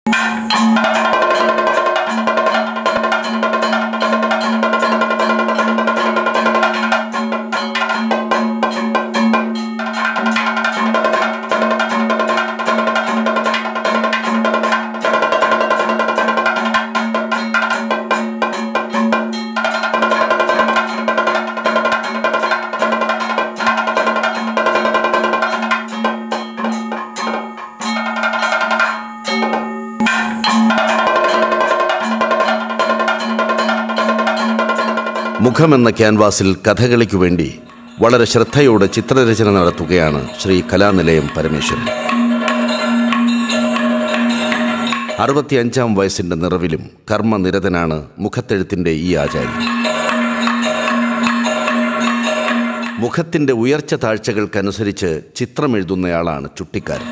മുഖമെന്ന ക്യാൻവാസിൽ കഥകളിക്കു വേണ്ടി വളരെ ശ്രദ്ധയോടെ ചിത്രരചന നടത്തുകയാണ് ശ്രീ കലാനിലയം പരമേശ്വരൻ അറുപത്തിയഞ്ചാം വയസ്സിൻ്റെ നിറവിലും കർമ്മനിരതനാണ് മുഖത്തെഴുത്തിൻ്റെ ഈ ആചാര്യൻ മുഖത്തിൻ്റെ ഉയർച്ച താഴ്ചകൾക്കനുസരിച്ച് ചിത്രമെഴുതുന്നയാളാണ് ചുട്ടിക്കാരൻ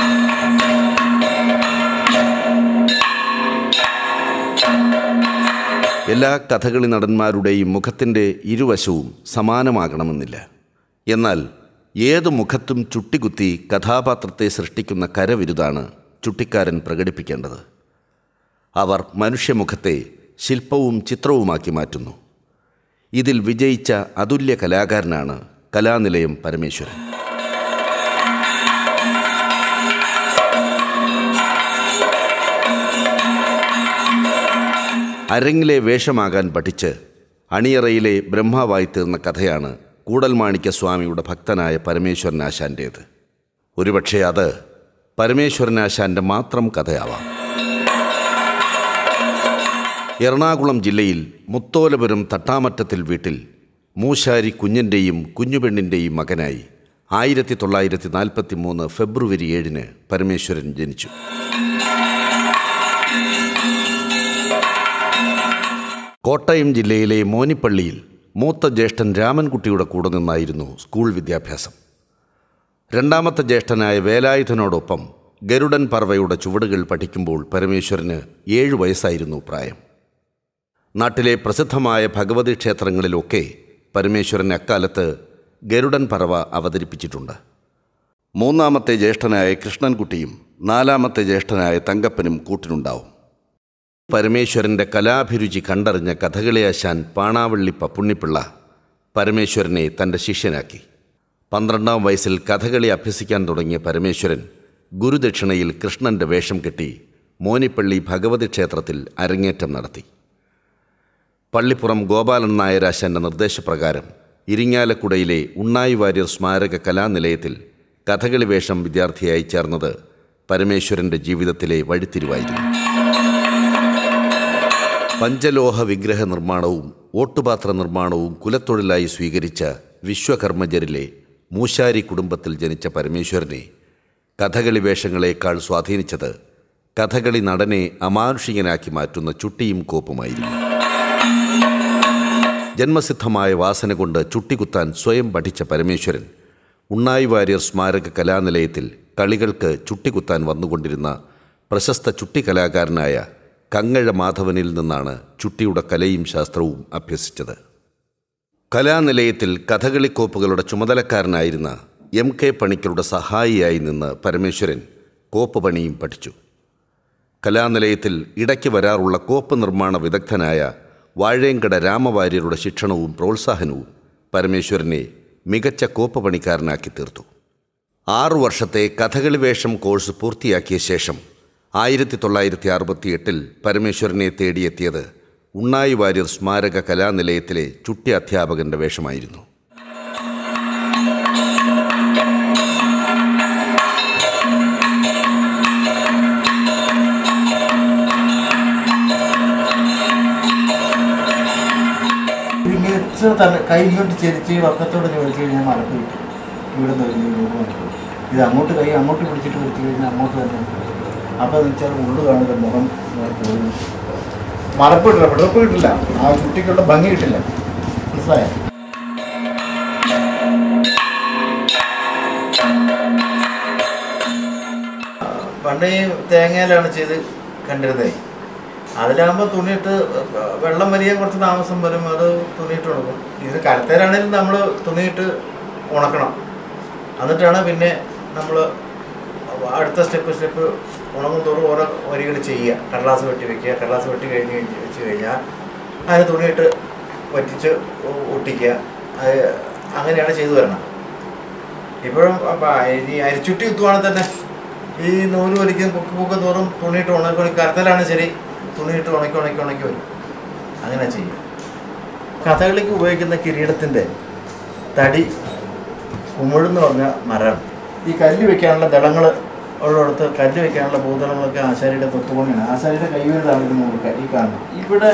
എല്ലാ കഥകളി നടന്മാരുടെയും മുഖത്തിൻ്റെ ഇരുവശവും സമാനമാകണമെന്നില്ല എന്നാൽ ഏത് മുഖത്തും ചുട്ടികുത്തി കഥാപാത്രത്തെ സൃഷ്ടിക്കുന്ന കരവിരുതാണ് ചുട്ടിക്കാരൻ പ്രകടിപ്പിക്കേണ്ടത് അവർ മനുഷ്യമുഖത്തെ ശില്പവും ചിത്രവുമാക്കി മാറ്റുന്നു ഇതിൽ വിജയിച്ച അതുല്യ കലാകാരനാണ് കലാനിലയം പരമേശ്വരൻ അരങ്ങിലെ വേഷമാകാൻ പഠിച്ച് അണിയറയിലെ ബ്രഹ്മാവായി തീർന്ന കഥയാണ് കൂടൽമാണിക്യ സ്വാമിയുടെ ഭക്തനായ പരമേശ്വരനാശാൻ്റേത് ഒരുപക്ഷെ അത് പരമേശ്വരനാശാൻ്റെ മാത്രം കഥയാവാം എറണാകുളം ജില്ലയിൽ മുത്തോലപുരം തട്ടാമറ്റത്തിൽ വീട്ടിൽ മൂശാരി കുഞ്ഞൻ്റെയും കുഞ്ഞുപെണ്ണിൻ്റെയും മകനായി ആയിരത്തി തൊള്ളായിരത്തി നാൽപ്പത്തി മൂന്ന് ഫെബ്രുവരി ഏഴിന് പരമേശ്വരൻ ജനിച്ചു കോട്ടയം ജില്ലയിലെ മോനിപ്പള്ളിയിൽ മൂത്ത ജ്യേഷ്ഠൻ രാമൻകുട്ടിയുടെ കൂടെ നിന്നായിരുന്നു സ്കൂൾ വിദ്യാഭ്യാസം രണ്ടാമത്തെ ജ്യേഷ്ഠനായ വേലായുധനോടൊപ്പം ഗരുഡൻ പറവയുടെ ചുവടുകൾ പഠിക്കുമ്പോൾ പരമേശ്വരന് ഏഴു വയസ്സായിരുന്നു പ്രായം നാട്ടിലെ പ്രസിദ്ധമായ ഭഗവതി ക്ഷേത്രങ്ങളിലൊക്കെ പരമേശ്വരൻ അക്കാലത്ത് ഗരുഡൻ പറവ അവതരിപ്പിച്ചിട്ടുണ്ട് മൂന്നാമത്തെ ജ്യേഷ്ഠനായ കൃഷ്ണൻകുട്ടിയും നാലാമത്തെ ജ്യേഷ്ഠനായ തങ്കപ്പനും കൂട്ടിനുണ്ടാവും പരമേശ്വരൻ്റെ കലാഭിരുചി കണ്ടറിഞ്ഞ കഥകളിയാശാൻ പാണാവള്ളി പപ്പുണ്ണിപ്പിള്ള പരമേശ്വരനെ തൻ്റെ ശിഷ്യനാക്കി പന്ത്രണ്ടാം വയസ്സിൽ കഥകളി അഭ്യസിക്കാൻ തുടങ്ങിയ പരമേശ്വരൻ ഗുരുദക്ഷിണയിൽ കൃഷ്ണൻ്റെ വേഷം കെട്ടി മോനിപ്പള്ളി ഭഗവതി ക്ഷേത്രത്തിൽ അരങ്ങേറ്റം നടത്തി പള്ളിപ്പുറം ഗോപാലൻ നായരാശാൻ്റെ നിർദ്ദേശപ്രകാരം ഇരിങ്ങാലക്കുടയിലെ ഉണ്ണായി വാര്യർ സ്മാരക കലാനിലയത്തിൽ കഥകളി വേഷം വിദ്യാർത്ഥിയായി ചേർന്നത് പരമേശ്വരൻ്റെ ജീവിതത്തിലെ വഴിത്തിരിവായിരുന്നു പഞ്ചലോഹ വിഗ്രഹ നിർമ്മാണവും ഓട്ടുപാത്ര നിർമ്മാണവും കുലത്തൊഴിലായി സ്വീകരിച്ച വിശ്വകർമ്മജരിലെ മൂശാരി കുടുംബത്തിൽ ജനിച്ച പരമേശ്വരനെ കഥകളി വേഷങ്ങളെക്കാൾ സ്വാധീനിച്ചത് കഥകളി നടനെ അമാനുഷികനാക്കി മാറ്റുന്ന ചുട്ടിയും കോപ്പുമായിരുന്നു ജന്മസിദ്ധമായ വാസന കൊണ്ട് ചുട്ടികുത്താൻ സ്വയം പഠിച്ച പരമേശ്വരൻ ഉണ്ണായി വാര്യർ സ്മാരക കലാനിലയത്തിൽ കളികൾക്ക് ചുട്ടികുത്താൻ വന്നുകൊണ്ടിരുന്ന പ്രശസ്ത ചുട്ടി കലാകാരനായ കങ്ങഴ മാധവനിൽ നിന്നാണ് ചുട്ടിയുടെ കലയും ശാസ്ത്രവും അഭ്യസിച്ചത് കലാനിലയത്തിൽ കഥകളിക്കോപ്പുകളുടെ ചുമതലക്കാരനായിരുന്ന എം കെ പണിക്കരുടെ സഹായിയായി നിന്ന് പരമേശ്വരൻ കോപ്പ് പണിയും പഠിച്ചു കലാനിലയത്തിൽ ഇടയ്ക്ക് വരാറുള്ള കോപ്പ് നിർമ്മാണ വിദഗ്ധനായ വാഴേങ്കട രാമവാര്യരുടെ ശിക്ഷണവും പ്രോത്സാഹനവും പരമേശ്വരനെ മികച്ച കോപ്പ് പണിക്കാരനാക്കി തീർത്തു ആറു വർഷത്തെ കഥകളി വേഷം കോഴ്സ് പൂർത്തിയാക്കിയ ശേഷം ആയിരത്തി തൊള്ളായിരത്തി അറുപത്തി എട്ടിൽ പരമേശ്വരനെ തേടിയെത്തിയത് ഉണ്ണായി വാര്യർ സ്മാരക കലാനിലയത്തിലെ ചുട്ടി അധ്യാപകന്റെ വേഷമായിരുന്നു മികച്ച തല കൈ ഇങ്ങോട്ട് ചെരിച്ച് വക്കത്തോടെ ചോദിച്ചു കഴിഞ്ഞാൽ മലപ്പ് കിട്ടും ഇവിടെ നിന്ന് വരുന്നത് ഇങ്ങോട്ട് മലപ്പ് ഇത് അങ്ങോട്ട് കൈ അങ്ങോട്ട് പിടിച്ചിട്ട് പിടിച്ചു കഴിഞ്ഞാൽ അങ്ങോട്ട് തന്നെ അപ്പോൾ എന്ന് വെച്ചാൽ ഉള്ളു കാണുന്ന മുഖം ഇങ്ങനെ പോയി മലപ്പ് കിട്ടില്ല വിടപ്പ് കിട്ടില്ല ആ ചുട്ടിക്കുള്ള ഭംഗി കിട്ടില്ല മനസ്സിലായോ പണ്ട് ഈ തേങ്ങയിലാണ് ചെയ്ത് കണ്ടിരുന്നത് അതിലാകുമ്പോൾ തുണിയിട്ട് വെള്ളം വലിയ കുറച്ച് താമസം വരും അത് തുണിയിട്ട് ഉണക്കും ഇത് കരത്തേലാണെങ്കിലും നമ്മൾ തുണിയിട്ട് ഉണക്കണം എന്നിട്ടാണ് പിന്നെ നമ്മൾ അടുത്ത സ്റ്റെപ്പ് സ്റ്റെപ്പ് ഉണങ്ങും തോറും ഓരോ വരികൾ ചെയ്യുക കടലാസ് വെട്ടി വെക്കുക കടലാസ് വെട്ടി കഴിഞ്ഞ് കഴിഞ്ഞ് വെച്ച് കഴിഞ്ഞാൽ അതിന് തുണിയിട്ട് വറ്റിച്ച് ഒ- ഒട്ടിക്കുക അത് അങ്ങനെയാണ് ചെയ്തു വരണം ഇപ്പോഴും അപ്പം ഈ അരിച്ചുട്ടി കുത്തുവാണെങ്കിൽ തന്നെ ഈ നൂല് വലിക്കും പൊക്ക് പൊക്കും തോറും തുണിയിട്ട് ഉണക്കി ഉണക്കി കറുത്തലാണ് ശരി തുണിയിട്ട് ഉണക്കി ഉണക്കി ഉണക്കി വരും അങ്ങനെ ചെയ്യും കഥകളിക്ക് ഉപയോഗിക്കുന്ന കിരീടത്തിൻ്റെ തടി കുമിഴെന്ന് പറഞ്ഞ മരമാണ് ഈ കല്ല് വെക്കാനുള്ള ദളങ്ങൾ ഉള്ളിടത്ത് കല്ല് വെക്കാനുള്ള ഭൂതളങ്ങളൊക്കെ ആശാരിയുടെ കൊത്തുകൊണ്ടാണ് ആശാരിയുടെ കൈവരുതാണ് ഇത് മുഴുക്ക ഈ കാണുന്നത് ഇവിടെ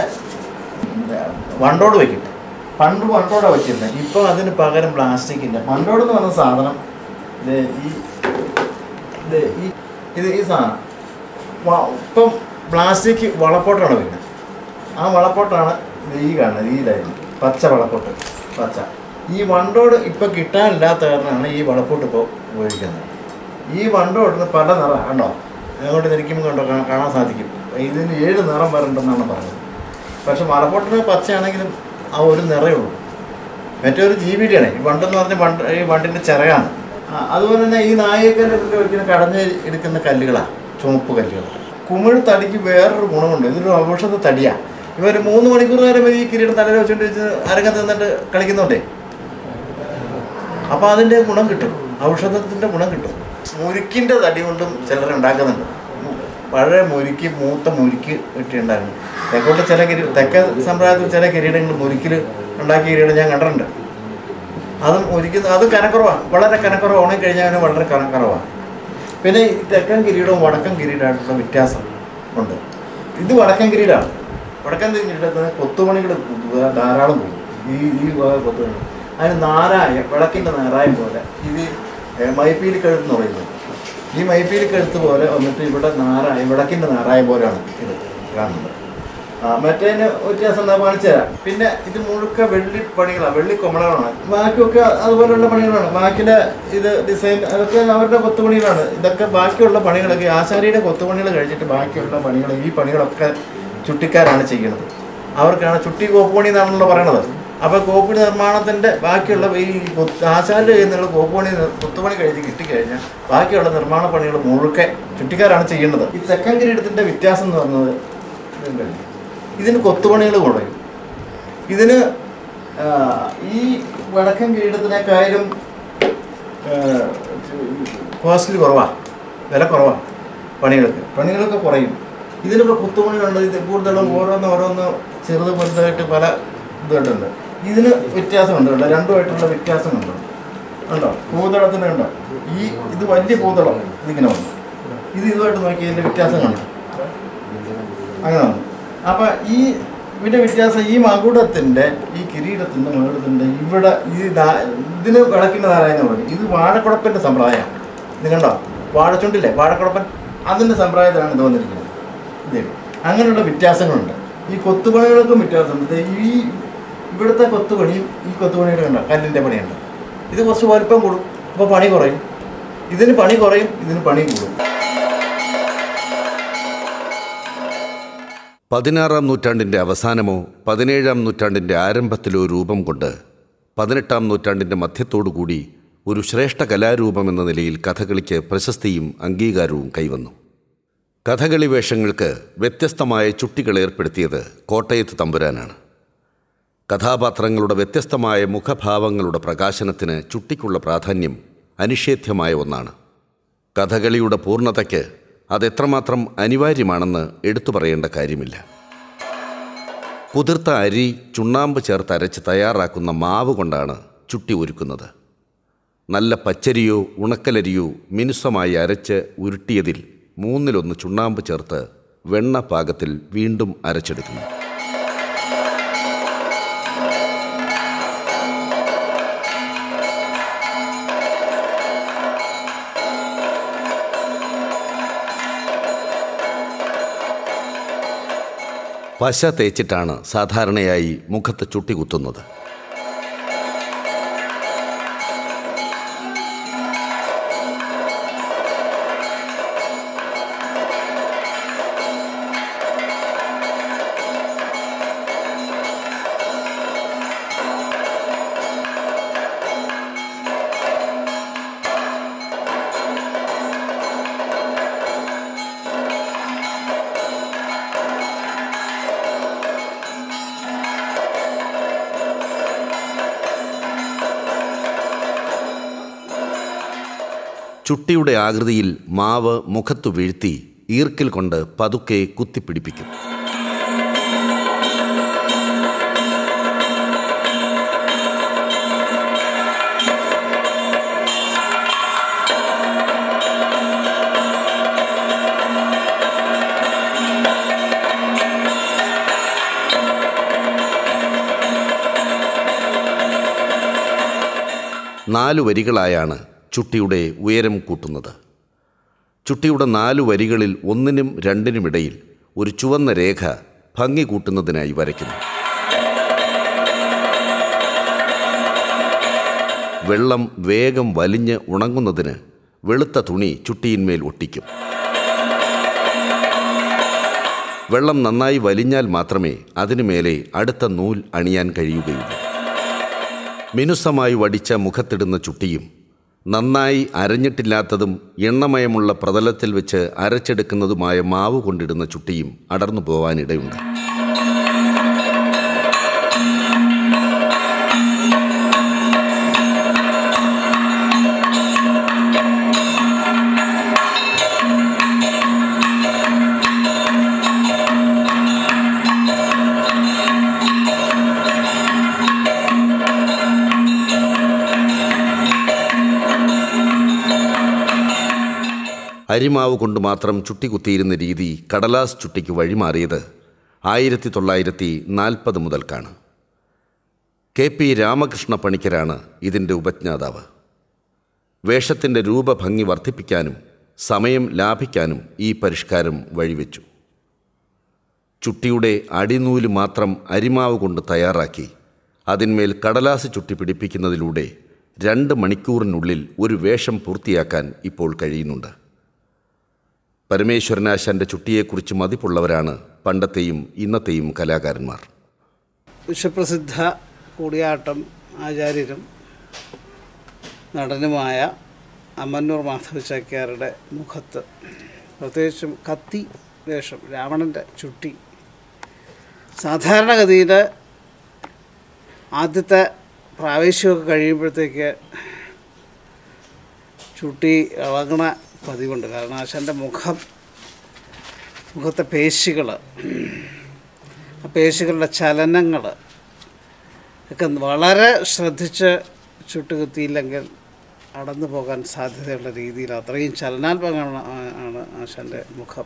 വണ്ടോട് വെക്കും പണ്ട് വണ്ടോടാണ് വെച്ചിരുന്നത് ഇപ്പോൾ അതിന് പകരം പ്ലാസ്റ്റിക് ഇല്ല വണ്ടോട് എന്ന് പറഞ്ഞ സാധനം ഇത് ഈ ഇത് ഈ ഇത് ഈ സാധനം വ- ഇപ്പം പ്ലാസ്റ്റിക് വളപ്പോട്ടാണ് വെക്കുന്നത് ആ വളപ്പോട്ടാണ് ഇത് ഈ കാണുന്നത് ഈ ലൈൻ പച്ച വളപ്പോട്ട് പച്ച ഈ വണ്ടോട് ഇപ്പം കിട്ടാനില്ലാത്ത കാരണമാണ് ഈ വളപ്പോട്ട് ഇപ്പോൾ ഉപയോഗിക്കുന്നത് ഈ വണ്ടോടിന് പല നിറം കണ്ടോ അങ്ങോട്ട് നിൽക്കുമ്പോൾ കണ്ടോ കാ- കാണാൻ സാധിക്കും ഇതിന് ഏഴ് നിറം വരണ്ടെന്നാണ് പറഞ്ഞത് പക്ഷെ വളപ്പോട്ടിന് പച്ചയാണെങ്കിലും ആ ഒരു നിറയേ ഉള്ളൂ മറ്റൊരു ജീവിയുടെയാണ് ഈ വണ്ടെന്ന് പറഞ്ഞ വണ്ട് ഈ വണ്ടിൻ്റെ ചിറകാണ് ആ, അതുപോലെ തന്നെ ഈ നായക്കല്ലൊക്കെ ഒരിക്കലും കടഞ്ഞ് എടുക്കുന്ന കല്ലുകളാണ് ചുവപ്പ് കല്ലുകൾ കുമിഴ് തടിക്ക് വേറൊരു ഗുണമുണ്ട് ഇതൊരു ഔഷധ തടിയാണ് ഇവർ മൂന്ന് മണിക്കൂർ നേരം ഈ കിരീടം തലയിൽ വെച്ചുകൊണ്ട് വെച്ച് അരങ്ങത്ത് നിന്നിട്ട് കളിക്കുന്നുണ്ടേ അപ്പോൾ അതിൻ്റെ ഗുണം കിട്ടും ഔഷധത്തിൻ്റെ ഗുണം കിട്ടും മുരിക്കിൻ്റെ തടി കൊണ്ടും ചിലർ ഉണ്ടാക്കുന്നുണ്ട് മു- വളരെ മുരിക്ക് മൂത്ത മുരിക്ക് ഇട്ടി ഉണ്ടാക്കുന്നു തെക്കോട്ട് ചില കിരീ തെക്ക സമ്പ്രദായത്തിൽ ചില കിരീടങ്ങൾ മുരിക്കിൽ ഉണ്ടാക്കിയ കിരീടം ഞാൻ കണ്ടിട്ടുണ്ട് അതും ഒരിക്കലും അത് കനക്കുറവാണ് വളരെ കനക്കുറവ് ഉണങ്ങി കഴിഞ്ഞാൽ അവന് വളരെ കനക്കുറവാണ് പിന്നെ ഈ തെക്കൻ കിരീടവും വടക്കൻ കിരീടമായിട്ടുള്ള വ്യത്യാസം ഉണ്ട് ഇത് വടക്കൻ കിരീടമാണ് വടക്കൻ കിരീടത്തിന് കൊത്തുപണികൾ ധാരാളം പോകും ഈ ഈ വക കൊത്തുപണികൾ അതിന് നാരായ വിളക്കിൻ്റെ നാരായം പോലെ ഇത് മൈപ്പീലി കഴുത്ത് എന്ന് പറയുന്നത് ഈ മൈപ്പീലി കഴുത്ത് പോലെ വന്നിട്ട് ഇവിടെ നാരായ വിളക്കിൻ്റെ നാരായം പോലെയാണ് ഇത് കാണുന്നത് ആ, മറ്റേതിന് വ്യത്യാസം എന്താ കാണിച്ചു തരാം പിന്നെ ഇത് മുഴുക്ക വെള്ളി പണികളാണ് വെള്ളി കൊമളകളാണ് ബാക്കിയൊക്കെ അതുപോലെയുള്ള പണികളാണ് ബാക്കിയുടെ ഇത് ഡിസൈൻ അതൊക്കെ അവരുടെ കൊത്തുപണികളാണ് ഇതൊക്കെ ബാക്കിയുള്ള പണികളൊക്കെ ആശാരിയുടെ കൊത്തുപണികൾ കഴിഞ്ഞിട്ട് ബാക്കിയുള്ള പണികൾ ഈ പണികളൊക്കെ ചുട്ടിക്കാരാണ് ചെയ്യുന്നത് അവർക്കാണ് ചുട്ടി കോപ്പുപണി എന്നാണല്ലോ പറയണത് അപ്പോൾ കോപ്പുപണി നിർമ്മാണത്തിൻ്റെ ബാക്കിയുള്ള ഈ കൊത്ത് ആശാരിൽ ചെയ്യുന്നുള്ള കോപ്പുപണി നിർ- കൊത്തുപണി കഴിഞ്ഞ് കിട്ടിക്കഴിഞ്ഞാൽ ബാക്കിയുള്ള നിർമ്മാണ പണികൾ മുഴുക്കെ ചുട്ടിക്കാരാണ് ചെയ്യുന്നത് ഈ തെക്കൻ കിരീടത്തിൻ്റെ വ്യത്യാസം എന്ന് പറഞ്ഞത് ഇതുണ്ട്. ഇതിന് കൊത്തുപണികൾ കുറയും ഇതിന് ആ, ഈ വടക്കൻ കിരീടത്തിനേക്കാളും കോസ്റ്റ്ലി കുറവാണ് വില കുറവാണ് പണികൾക്ക് പണികളൊക്കെ കുറയും ഇതിനിപ്പോൾ കുത്തുപണികളുണ്ട് ഇത് കൂടുതലും ഓരോന്ന് ഓരോന്ന് ചെറുത് വലുതായിട്ട് പല ഇതായിട്ടുണ്ട് ഇതിന് വ്യത്യാസമുണ്ട് കേട്ടോ രണ്ടുമായിട്ടുള്ള വ്യത്യാസമുണ്ട് ഉണ്ടോ പൂതളത്തിന് ഉണ്ടോ ഈ ഇത് വലിയ പൂതളം ഇതിങ്ങനെ വന്നു ഇത് ഇതുമായിട്ട് നോക്കി ഇതിൻ്റെ വ്യത്യാസം കണ്ടോ അങ്ങനെ വന്നു അപ്പം ഈ ഇതിൻ്റെ വ്യത്യാസം ഈ മകുടത്തിൻ്റെ ഈ കിരീടത്തിൻ്റെ മകുടത്തിൻ്റെ ഇവിടെ ഈ ദാ- ഇതിന് വിളക്കിൻ്റെ നാരായണ പറയും ഇത് വാഴക്കുഴപ്പൻ്റെ സമ്പ്രദായമാണ് ഇത് കണ്ടോ വാഴച്ചുണ്ടില്ലേ വാഴക്കുഴപ്പൻ അതിൻ്റെ സമ്പ്രദായത്തിലാണ് ഇത് വന്നിരിക്കുന്നത് ഇത് അങ്ങനെയുള്ള വ്യത്യാസങ്ങളുണ്ട് ഈ കൊത്തുപണികൾക്കും വ്യത്യാസമുണ്ട് ദേ ഈ ഇവിടുത്തെ കൊത്തുപണിയും ഈ കൊത്തുപണിയുടെ കണ്ടോ കല്ലിൻ്റെ പണിയുണ്ട് ഇത് കുറച്ച് വലുപ്പം കൂടും അപ്പോൾ പണി കുറയും ഇതിന് പണി കുറയും ഇതിന് പണി കൂടും പതിനാറാം നൂറ്റാണ്ടിൻ്റെ അവസാനമോ പതിനേഴാം നൂറ്റാണ്ടിൻ്റെ ആരംഭത്തിലോ രൂപം കൊണ്ട് പതിനെട്ടാം നൂറ്റാണ്ടിൻ്റെ മധ്യത്തോടുകൂടി ഒരു ശ്രേഷ്ഠ കലാരൂപം എന്ന നിലയിൽ കഥകളിക്ക് പ്രശസ്തിയും അംഗീകാരവും കൈവന്നു കഥകളി വേഷങ്ങൾക്ക് വ്യത്യസ്തമായ ചുട്ടികൾ ഏർപ്പെടുത്തിയത് കോട്ടയത്ത് തമ്പുരാനാണ് കഥാപാത്രങ്ങളുടെ വ്യത്യസ്തമായ മുഖഭാവങ്ങളുടെ പ്രകാശനത്തിന് ചുട്ടിക്കുള്ള പ്രാധാന്യം അനിഷേധ്യമായ ഒന്നാണ് കഥകളിയുടെ പൂർണ്ണതയ്ക്ക് അതെത്രമാത്രം അനിവാര്യമാണെന്ന് എടുത്തു പറയേണ്ട കാര്യമില്ല കുതിർത്ത അരി ചുണ്ണാമ്പ് ചേർത്ത് അരച്ച് തയ്യാറാക്കുന്ന മാവ് കൊണ്ടാണ് ചുട്ടി ഒരുക്കുന്നത് നല്ല പച്ചരിയോ ഉണക്കലരിയോ മിനുസമായി അരച്ച് ഉരുട്ടിയതിൽ മൂന്നിലൊന്ന് ചുണ്ണാമ്പ് ചേർത്ത് വെണ്ണ പാകത്തിൽ വീണ്ടും അരച്ചെടുക്കുന്നു പശ തേച്ചിട്ടാണ് സാധാരണയായി മുഖത്ത് ചുട്ടി കുത്തുന്നത് ചുട്ടിയുടെ ആകൃതിയിൽ മാവ് മുഖത്തു വീഴ്ത്തി ഈർക്കിൽ കൊണ്ട് പതുക്കെ കുത്തിപ്പിടിപ്പിക്കും നാലു വരികളായാണ് ചുട്ടിയുടെ ഉയരം കൂട്ടുന്നത് ചുട്ടിയുടെ നാലു വരികളിൽ ഒന്നിനും രണ്ടിനുമിടയിൽ ഒരു ചുവന്ന രേഖ ഭംഗി കൂട്ടുന്നതിനായി വരയ്ക്കുന്നു വെള്ളം വേഗം വലിഞ്ഞ് ഉണങ്ങുന്നതിന് വെളുത്ത തുണി ചുട്ടിയിന്മേൽ ഒട്ടിക്കും വെള്ളം നന്നായി വലിഞ്ഞാൽ മാത്രമേ അതിനുമേലെ അടുത്ത നൂൽ അണിയാൻ കഴിയുകയുള്ളൂ മിനുസമായി വടിച്ച മുഖത്തിടുന്ന ചുട്ടിയും നന്നായി അരഞ്ഞിട്ടില്ലാത്തതും എണ്ണമയമുള്ള പ്രതലത്തിൽ വെച്ച് അരച്ചെടുക്കുന്നതുമായ മാവ് കൊണ്ടിടുന്ന ചുട്ടിയും അടർന്നു പോവാനിടയുണ്ട് അരിമാവ് കൊണ്ട് മാത്രം ചുട്ടി കുത്തിയിരുന്ന രീതി കടലാസ് ചുട്ടിക്ക് വഴിമാറിയത് ആയിരത്തി തൊള്ളായിരത്തി നാൽപ്പത് മുതൽക്കാണ് കെ പി രാമകൃഷ്ണ പണിക്കരാണ് ഇതിൻ്റെ ഉപജ്ഞാതാവ് വേഷത്തിൻ്റെ രൂപഭംഗി വർദ്ധിപ്പിക്കാനും സമയം ലാഭിക്കാനും ഈ പരിഷ്കാരം വഴിവെച്ചു ചുട്ടിയുടെ അടിനൂല് മാത്രം അരിമാവ് കൊണ്ട് തയ്യാറാക്കി അതിന്മേൽ കടലാസ് ചുട്ടി പിടിപ്പിക്കുന്നതിലൂടെ രണ്ട് മണിക്കൂറിനുള്ളിൽ ഒരു വേഷം പൂർത്തിയാക്കാൻ ഇപ്പോൾ കഴിയുന്നുണ്ട് പരമേശ്വരനാശാന്റെ ചുട്ടിയെക്കുറിച്ച് മതിപ്പുള്ളവരാണ് പണ്ടത്തെയും ഇന്നത്തെയും കലാകാരന്മാർ വിശ്വപ്രസിദ്ധ കൂടിയാട്ടം ആചാര്യരും നടനുമായ അമ്മന്നൂർ മാധവ ചാക്യാരുടെ മുഖത്ത് പ്രത്യേകിച്ചും കത്തി വേഷം രാവണൻ്റെ ചുട്ടി സാധാരണഗതിയിൽ ആദ്യത്തെ പ്രാവേശികമൊക്കെ കഴിയുമ്പോഴത്തേക്ക് ചുട്ടി ഇളകണ പതിവുണ്ട് കാരണം ആശാൻ്റെ മുഖം മുഖത്തെ പേശികൾ ആ പേശികളുടെ ചലനങ്ങൾ ഒക്കെ വളരെ ശ്രദ്ധിച്ച് ചുട്ടുകുത്തിയില്ലെങ്കിൽ അടന്നു പോകാൻ സാധ്യതയുള്ള രീതിയിൽ അത്രയും ചലനാത്മകമാണ് ആ- ആണ് ആശാൻ്റെ മുഖം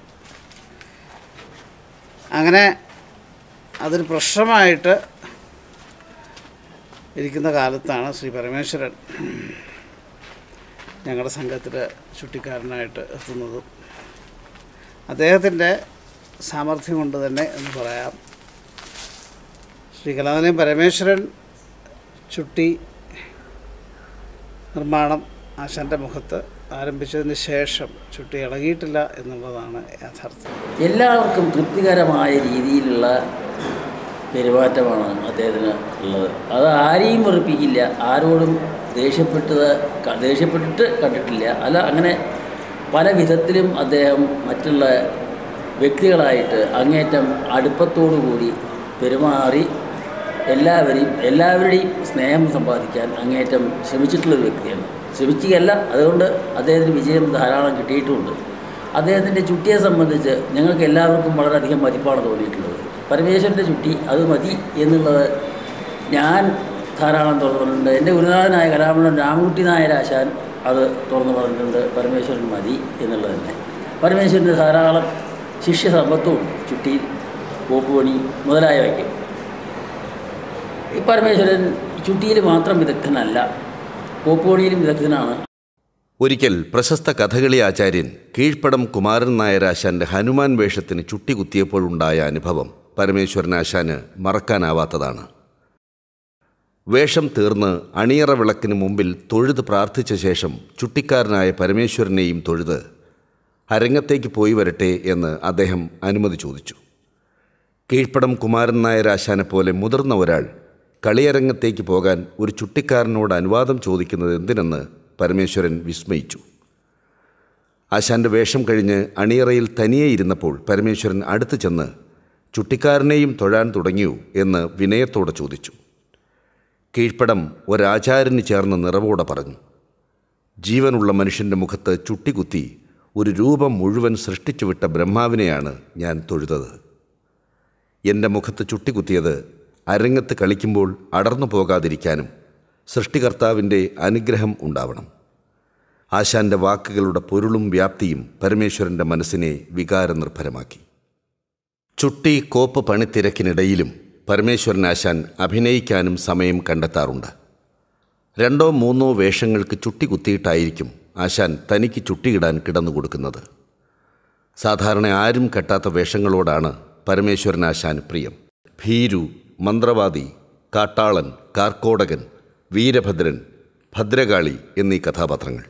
അങ്ങനെ അതൊരു പ്രശ്നമായിട്ട് ഇരിക്കുന്ന കാലത്താണ് ശ്രീ പരമേശ്വരൻ ഞങ്ങളുടെ സംഘത്തിൽ ചുട്ടിക്കാരനായിട്ട് എത്തുന്നത് അദ്ദേഹത്തിൻ്റെ സാമർഥ്യം കൊണ്ട് തന്നെ എന്ന് പറയാം ശ്രീ കലാനിലയം പരമേശ്വരൻ ചുട്ടി നിർമ്മാണം ആശാൻ്റെ മുഖത്ത് ആരംഭിച്ചതിന് ശേഷം ചുട്ടി ഇളകിയിട്ടില്ല എന്നുള്ളതാണ് യാഥാർത്ഥ്യം എല്ലാവർക്കും തൃപ്തികരമായ രീതിയിലുള്ള പെരുമാറ്റമാണ് അദ്ദേഹത്തിന് ഉള്ളത് അത് ആരെയും വെറുപ്പിക്കില്ല ആരോടും ദേഷ്യപ്പെട്ടത് ക- ദേഷ്യപ്പെട്ടിട്ട് കണ്ടിട്ടില്ല അല്ല അങ്ങനെ പല വിധത്തിലും അദ്ദേഹം മറ്റുള്ള വ്യക്തികളായിട്ട് അങ്ങേറ്റം അടുപ്പത്തോടു കൂടി പെരുമാറി എല്ലാവരെയും എല്ലാവരുടെയും സ്നേഹം സമ്പാദിക്കാൻ അങ്ങേറ്റം ശ്രമിച്ചിട്ടുള്ളൊരു വ്യക്തിയാണ് ശ്രമിക്കുകയല്ല അതുകൊണ്ട് അദ്ദേഹത്തിന് വിജയം ധാരാളം കിട്ടിയിട്ടുമുണ്ട് അദ്ദേഹത്തിൻ്റെ ചുട്ടിയെ സംബന്ധിച്ച് ഞങ്ങൾക്ക് എല്ലാവർക്കും വളരെയധികം മതിപ്പാണ് തോന്നിയിട്ടുള്ളത് പരമേശ്വരൻ്റെ ചുട്ടി അത് മതി എന്നുള്ളത് ഞാൻ ധാരാളം തുറന്നിട്ടുണ്ട് എൻ്റെ ഗുരുനാഥനായ കലാമണ്ഡലം രാമകുട്ടി നായരാശാൻ അത് തുറന്നു പറഞ്ഞിട്ടുണ്ട് പരമേശ്വരൻ മതി എന്നുള്ളത് തന്നെ പരമേശ്വരൻ്റെ ധാരാളം ശിഷ്യ സമ്പത്തുമുണ്ട് ചുട്ടി പോപ്പുപണി മുതലായവയ്ക്ക് ഈ പരമേശ്വരൻ ചുട്ടിയിൽ മാത്രം വിദഗ്ധനല്ല പോപ്പുപണിയിലും വിദഗ്ധനാണ് ഒരിക്കൽ പ്രശസ്ത കഥകളി ആചാര്യൻ കീഴ്പ്പടം കുമാരൻ നായരാശാന്റെ ഹനുമാൻ വേഷത്തിന് ചുട്ടി കുത്തിയപ്പോഴുണ്ടായ അനുഭവം പരമേശ്വരനാശാന് മറക്കാനാവാത്തതാണ് വേഷം തീർന്ന് അണിയറ വിളക്കിന് മുമ്പിൽ തൊഴുത് പ്രാർത്ഥിച്ച ശേഷം ചുട്ടിക്കാരനായ പരമേശ്വരനെയും തൊഴുത് അരങ്ങത്തേക്ക് പോയി വരട്ടെ എന്ന് അദ്ദേഹം അനുമതി ചോദിച്ചു കീഴ്പ്പടം കുമാരൻ നായരാശാനെ പോലെ മുതിർന്ന ഒരാൾ കളിയരങ്ങത്തേക്ക് പോകാൻ ഒരു ചുട്ടിക്കാരനോട് അനുവാദം ചോദിക്കുന്നത് എന്തിനെന്ന് പരമേശ്വരൻ വിസ്മയിച്ചു ആശാന്റെ വേഷം കഴിഞ്ഞ് അണിയറയിൽ തനിയെ ഇരുന്നപ്പോൾ പരമേശ്വരൻ അടുത്ത് ചെന്ന് ചുട്ടിക്കാരനെയും തൊഴാൻ തുടങ്ങിയോ എന്ന് വിനയത്തോടെ ചോദിച്ചു കീഴ്പ്പടം ഒരാചാര്യന് ചേർന്ന് നിറവോടെ പറഞ്ഞു ജീവനുള്ള മനുഷ്യൻ്റെ മുഖത്ത് ചുട്ടികുത്തി ഒരു രൂപം മുഴുവൻ സൃഷ്ടിച്ചുവിട്ട ബ്രഹ്മാവിനെയാണ് ഞാൻ തൊഴുതത് എൻ്റെ മുഖത്ത് ചുട്ടികുത്തിയത് അരങ്ങത്ത് കളിക്കുമ്പോൾ അടർന്നു പോകാതിരിക്കാനും സൃഷ്ടികർത്താവിൻ്റെ അനുഗ്രഹം ഉണ്ടാവണം ആശാന്റെ വാക്കുകളുടെ പൊരുളും വ്യാപ്തിയും പരമേശ്വരൻ്റെ മനസ്സിനെ വികാരനിർഭരമാക്കി ചുട്ടി കോപ്പ് പണിത്തിരക്കിനിടയിലും പരമേശ്വരൻ ആശാൻ അഭിനയിക്കാനും സമയം കണ്ടെത്താറുണ്ട് രണ്ടോ മൂന്നോ വേഷങ്ങൾക്ക് ചുട്ടി കുത്തിയിട്ടായിരിക്കും ആശാൻ തനിക്ക് ചുട്ടിയിടാൻ കിടന്നു കൊടുക്കുന്നത് സാധാരണ ആരും കെട്ടാത്ത വേഷങ്ങളോടാണ് പരമേശ്വരൻ ആശാൻ പ്രിയം ഭീരു മന്ത്രവാദി കാട്ടാളൻ കാർക്കോടകൻ വീരഭദ്രൻ ഭദ്രകാളി എന്നീ കഥാപാത്രങ്ങൾ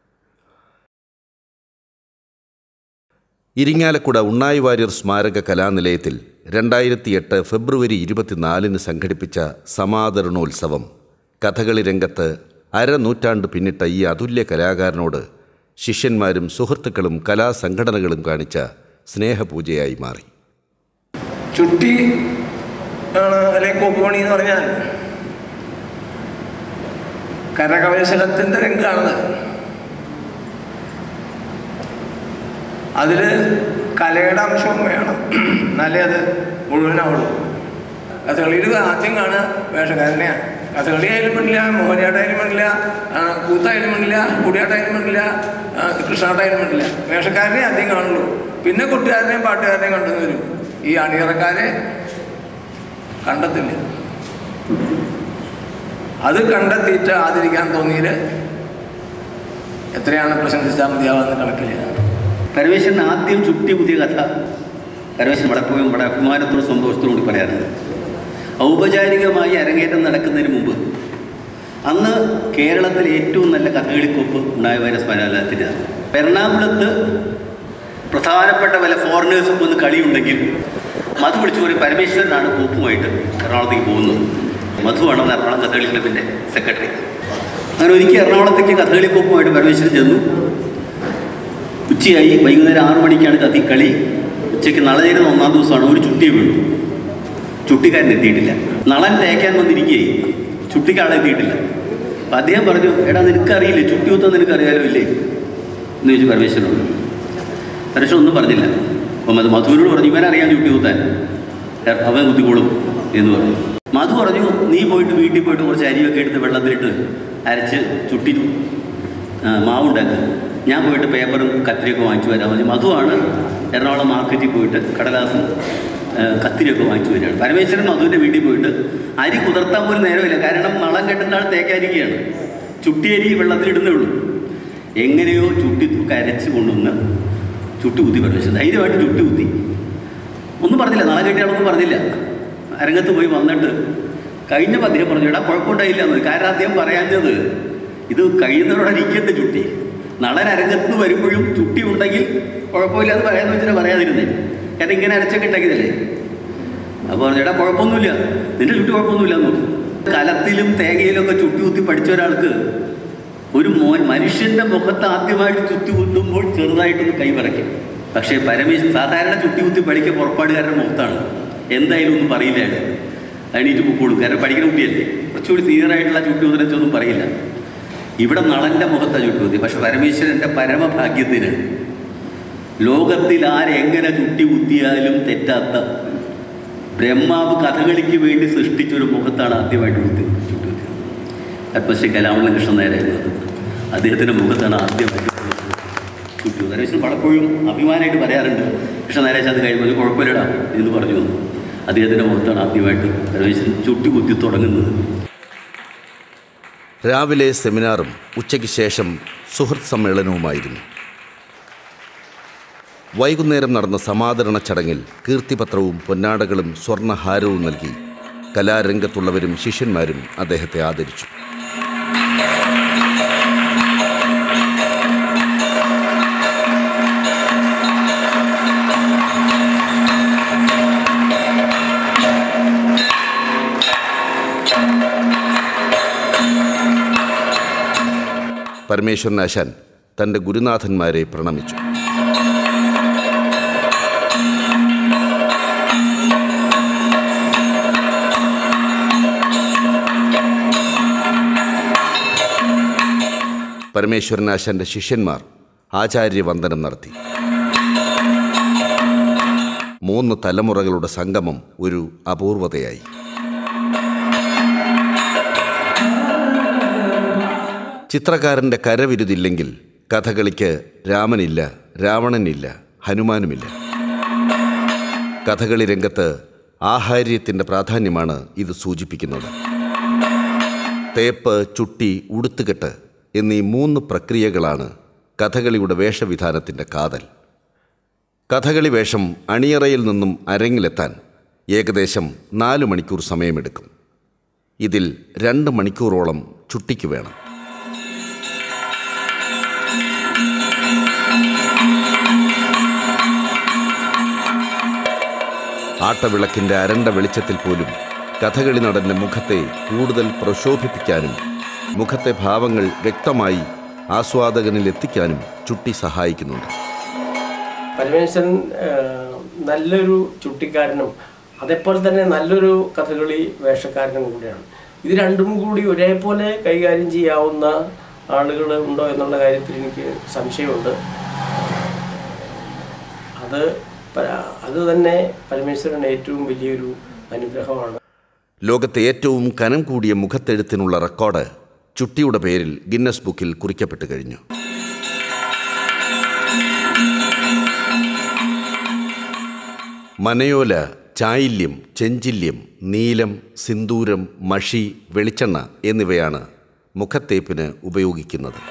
ഇരിങ്ങാലക്കുട ഉണ്ണായി വാര്യർ സ്മാരക കലാനിലയത്തിൽ രണ്ടായിരത്തി എട്ട് ഫെബ്രുവരി ഇരുപത്തിനാലിന് സംഘടിപ്പിച്ച സമാദരണോത്സവം കഥകളി രംഗത്ത് അരനൂറ്റാണ്ട് പിന്നിട്ട ഈ അതുല്യ കലാകാരനോട് ശിഷ്യന്മാരും സുഹൃത്തുക്കളും കലാസംഘടനകളും കാണിച്ച സ്നേഹപൂജയായി മാറി ചുട്ടി ആണ് അല്ലെങ്കിൽ കൊക്കുമണി എന്ന് പറഞ്ഞാൽ കരകൗശലത്തിൻ്റെ രംഗമാണത് അതിൽ കലയുടെ അംശവും വേണം എന്നാലേ അത് മുഴുവനാവുള്ളൂ കഥകളിയിൽ ആദ്യം കാണുക വേഷക്കാരനെയാണ് കഥകളി ആയാലും വേണ്ടില്ല മോഹനിയാട്ടായാലും വേണ്ടില്ല ആ, കൂത്തായാലും വേണ്ടില്ല കുടിയാട്ടായാലും വേണ്ടില്ല ആ, കൃഷ്ണാട്ടായാലും വേണ്ടില്ല വേഷക്കാരനെ ആദ്യം കാണുള്ളൂ പിന്നെ കൊട്ടുകാരനെയും പാട്ടുകാരനെയും കണ്ടെന്ന് വരും ഈ അണിയറക്കാരെ കണ്ടെത്തില്ല അത് കണ്ടെത്തിയിട്ട് ആദരിക്കാൻ തോന്നിയത് എത്രയാണ് പ്രശംസിച്ചാൽ മതിയാവുന്ന കണക്കില്ല പരമേശ്വരൻ ആദ്യം ചുട്ടി പുതിയ കഥ പരമേശ്വരൻ വടക്കുകയും വളരെ അഭിമാനത്തോടും സന്തോഷത്തോടും കൂടി പറയാറുണ്ട് ഔപചാരികമായി അരങ്ങേറ്റം നടക്കുന്നതിന് മുമ്പ് അന്ന് കേരളത്തിലെ ഏറ്റവും നല്ല കഥകളിക്കൊപ്പ് ഉണ്ടായ സ്മരണത്തിനാണ് എറണാകുളത്ത് പ്രധാനപ്പെട്ട പല ഫോറിനേഴ്സും വന്ന് കളിയുണ്ടെങ്കിൽ മധു വിളിച്ചു പറയും പരമേശ്വരനാണ് കോപ്പുമായിട്ട് എറണാകുളത്തേക്ക് പോകുന്നത് മധുവാണ് അന്ന് എറണാകുളം കഥകളി ക്ലബിൻ്റെ സെക്രട്ടറി അങ്ങനെ ഒരിക്കൽ എറണാകുളത്തേക്ക് കഥകളി കോപ്പുമായിട്ട് പരമേശ്വരൻ ചെന്നു ഉച്ചയായി വൈകുന്നേരം ആറു മണിക്കാണ് കത്തി കളി ഉച്ചയ്ക്ക് നളചേരുന്ന ഒന്നാം ദിവസമാണ് ഒരു ചുട്ടി വീണു ചുട്ടിക്കാരൻ എത്തിയിട്ടില്ല നളൻ തേക്കാൻ വന്നിരിക്കുകയായി ചുട്ടിക്കാളെ എത്തിയിട്ടില്ല അപ്പം അദ്ദേഹം പറഞ്ഞു എടാ നിനക്കറിയില്ലേ ചുട്ടി കുത്താൻ നിനക്കറിയാലോ ഇല്ലേ എന്ന് ചോദിച്ചു പരമേശ്വരനോട് പരമേശ്വരൻ ഒന്നും പറഞ്ഞില്ല അപ്പം അത് മധുവിനോട് പറഞ്ഞു ഇവനറിയാൻ ചുട്ടി കുത്താൻ അവൻ കുത്തിക്കോളും എന്ന് പറഞ്ഞു മധു പറഞ്ഞു നീ പോയിട്ട് വീട്ടിൽ പോയിട്ട് കുറച്ച് അരിയൊക്കെ എടുത്ത് വെള്ളത്തിലിട്ട് അരച്ച് ചുട്ടി ആ, മാവുണ്ടാക്കുക ഞാൻ പോയിട്ട് പേപ്പറും കത്തിരിയൊക്കെ വാങ്ങിച്ചു വരാൻ പറഞ്ഞു മധുവാണ് എറണാകുളം മാർക്കറ്റിൽ പോയിട്ട് കടലാസും ആ, കത്തിരിയൊക്കെ വാങ്ങിച്ചു വരികയാണ് പരമേശ്വരൻ മധുവിൻ്റെ വീട്ടിൽ പോയിട്ട് അരി കുതിർത്താൻ പോലും നേരമില്ല കാരണം നളം കെട്ടുന്ന ആൾ തേക്കാരിക്കുകയാണ് ചുട്ടിയരി വെള്ളത്തിലിടുന്നേ ഉള്ളൂ എങ്ങനെയോ ചുട്ടി കരച്ച് കൊണ്ടുവന്ന് ചുട്ടി കുത്തി പരമേശ്വരൻ ധൈര്യമായിട്ട് ചുട്ടി കുത്തി ഒന്നും പറഞ്ഞില്ല നാളെ കെട്ടിയാളൊന്നും പറഞ്ഞില്ല അരങ്ങത്ത് പോയി വന്നിട്ട് കഴിഞ്ഞപ്പോൾ അദ്ദേഹം പറഞ്ഞു എടാ കുഴപ്പമുണ്ടായില്ല എന്ന് കാരണം അദ്ദേഹം പറയാഞ്ഞത് ഇത് കഴിയുന്നവരോടെ ഇരിക്കേണ്ട ചുട്ടി നാളെ അരങ്ങത്ത് നിന്ന് വരുമ്പോഴും ചുട്ടി ഉണ്ടെങ്കിൽ കുഴപ്പമില്ല എന്ന് പറയാന്ന് വെച്ചിട്ട് പറയാതിരുന്നേ കാരണം ഇങ്ങനെ അരച്ചൊക്കെ ഉണ്ടാക്കിയതല്ലേ അപ്പോൾ പറഞ്ഞു എടാ കുഴപ്പമൊന്നുമില്ല നിന്റെ ചുട്ടി കുഴപ്പമൊന്നുമില്ല എന്ന് പറഞ്ഞു കലത്തിലും തേങ്ങയിലും ഒക്കെ ചുട്ടി കുത്തി പഠിച്ച ഒരാൾക്ക് ഒരു മോൻ മനുഷ്യന്റെ മുഖത്ത് ആദ്യമായിട്ട് ചുറ്റി കുത്തുമ്പോൾ ചെറുതായിട്ടൊന്ന് കൈ പറയ്ക്കും പക്ഷേ പരമേശ് സാധാരണ ചുറ്റി കുത്തി പഠിക്കുക പുറപ്പാടുകാരുടെ മുഖത്താണ് എന്തായാലും ഒന്നും പറയില്ല അയാൾ എണീറ്റ് പൊക്കോളും കാരണം പഠിക്കുന്ന കുട്ടിയല്ലേ കുറച്ചുകൂടി സീനിയറായിട്ടുള്ള ചുറ്റി കുത്തിനൊന്നും പറയില്ല ഇവിടെ നളന്റെ മുഖത്താണ് ചുറ്റി കുത്തി പക്ഷെ പരമേശ്വരന്റെ പരമഭാഗ്യത്തിന് ലോകത്തിൽ ആരെങ്ങനെ ചുട്ടി കുത്തിയാലും തെറ്റാത്ത ബ്രഹ്മാവ് കഥകളിക്ക് വേണ്ടി സൃഷ്ടിച്ചൊരു മുഖത്താണ് ആദ്യമായിട്ട് കുത്തി ചുട്ടി കുത്തിയത് പത്മശ്രീ കലാമണ്ഡലം കൃഷ്ണൻ നായരായിരുന്നത് അദ്ദേഹത്തിൻ്റെ മുഖത്താണ് ആദ്യമായിട്ട് ചുറ്റു പരമേശ്വരൻ പലപ്പോഴും അഭിമാനമായിട്ട് പറയാറുണ്ട് കൃഷ്ണൻ നായരാജ് അത് കഴിയുമ്പോൾ കുഴപ്പമില്ലടാ എന്ന് പറഞ്ഞു വന്നു അദ്ദേഹത്തിൻ്റെ മുഖത്താണ് ആദ്യമായിട്ട് പരമേശ്വരൻ ചുട്ടി കുത്തി തുടങ്ങുന്നത് രാവിലെ സെമിനാറും ഉച്ചയ്ക്ക് ശേഷം സുഹൃത്ത് സമ്മേളനവുമായിരുന്നു വൈകുന്നേരം നടന്ന സമാദരണ ചടങ്ങിൽ കീർത്തിപത്രവും പൊന്നാടകളും സ്വർണ്ണഹാരവും നൽകി കലാരംഗത്തുള്ളവരും ശിഷ്യന്മാരും അദ്ദേഹത്തെ ആദരിച്ചു പരമേശ്വരൻ ആശാൻ തൻ്റെ ഗുരുനാഥന്മാരെ പ്രണമിച്ചു പരമേശ്വരനാശാന്റെ ശിഷ്യന്മാർ ആചാര്യവന്ദനം നടത്തി മൂന്ന് തലമുറകളുടെ സംഗമം ഒരു അപൂർവതയായി ചിത്രകാരൻ്റെ കരവിരുതില്ലെങ്കിൽ കഥകളിക്ക് രാമനില്ല രാവണനില്ല ഹനുമാനുമില്ല കഥകളി രംഗത്ത് ആഹാര്യത്തിൻ്റെ പ്രാധാന്യമാണ് ഇത് സൂചിപ്പിക്കുന്നത് തേപ്പ് ചുട്ടി ഉടുത്തുകെട്ട് എന്നീ മൂന്ന് പ്രക്രിയകളാണ് കഥകളിയുടെ വേഷവിധാനത്തിൻ്റെ കാതൽ കഥകളി വേഷം അണിയറയിൽ നിന്നും അരങ്ങിലെത്താൻ ഏകദേശം നാല് മണിക്കൂർ സമയമെടുക്കും ഇതിൽ രണ്ട് മണിക്കൂറോളം ചുട്ടിക്ക് വേണം ആട്ടവിളക്കിൻ്റെ അരണ്ട വെളിച്ചത്തിൽ പോലും കഥകളി നടൻ്റെ മുഖത്തെ കൂടുതൽ പ്രശോഭിപ്പിക്കാനും മുഖത്തെ ഭാവങ്ങൾ വ്യക്തമായി ആസ്വാദകനിൽ എത്തിക്കാനും ചുട്ടി സഹായിക്കുന്നുണ്ട് പരമേശ്വരൻ ഏഹ്, നല്ലൊരു ചുട്ടിക്കാരനും അതേപോലെ തന്നെ നല്ലൊരു കഥകളി വേഷക്കാരനും കൂടിയാണ് ഇത് രണ്ടും കൂടി ഒരേപോലെ കൈകാര്യം ചെയ്യാവുന്ന ആളുകൾ ഉണ്ടോ എന്നുള്ള കാര്യത്തിൽ എനിക്ക് സംശയമുണ്ട് അത് പ- അത് തന്നെ പരമേശ്വരൻ ഏറ്റവും വലിയൊരു അനുഗ്രഹമാണ് ലോകത്തെ ഏറ്റവും കനം കൂടിയ മുഖത്തെഴുത്തിനുള്ള റെക്കോർഡ് ചുട്ടിയുടെ പേരിൽ ഗിന്നസ് ബുക്കിൽ കുറിക്കപ്പെട്ട് കഴിഞ്ഞു മനയോല ചായില്യം ചെഞ്ചില്യം നീലം സിന്ദൂരം മഷി വെളിച്ചെണ്ണ എന്നിവയാണ് മുഖത്തേപ്പിന് ഉപയോഗിക്കുന്നത്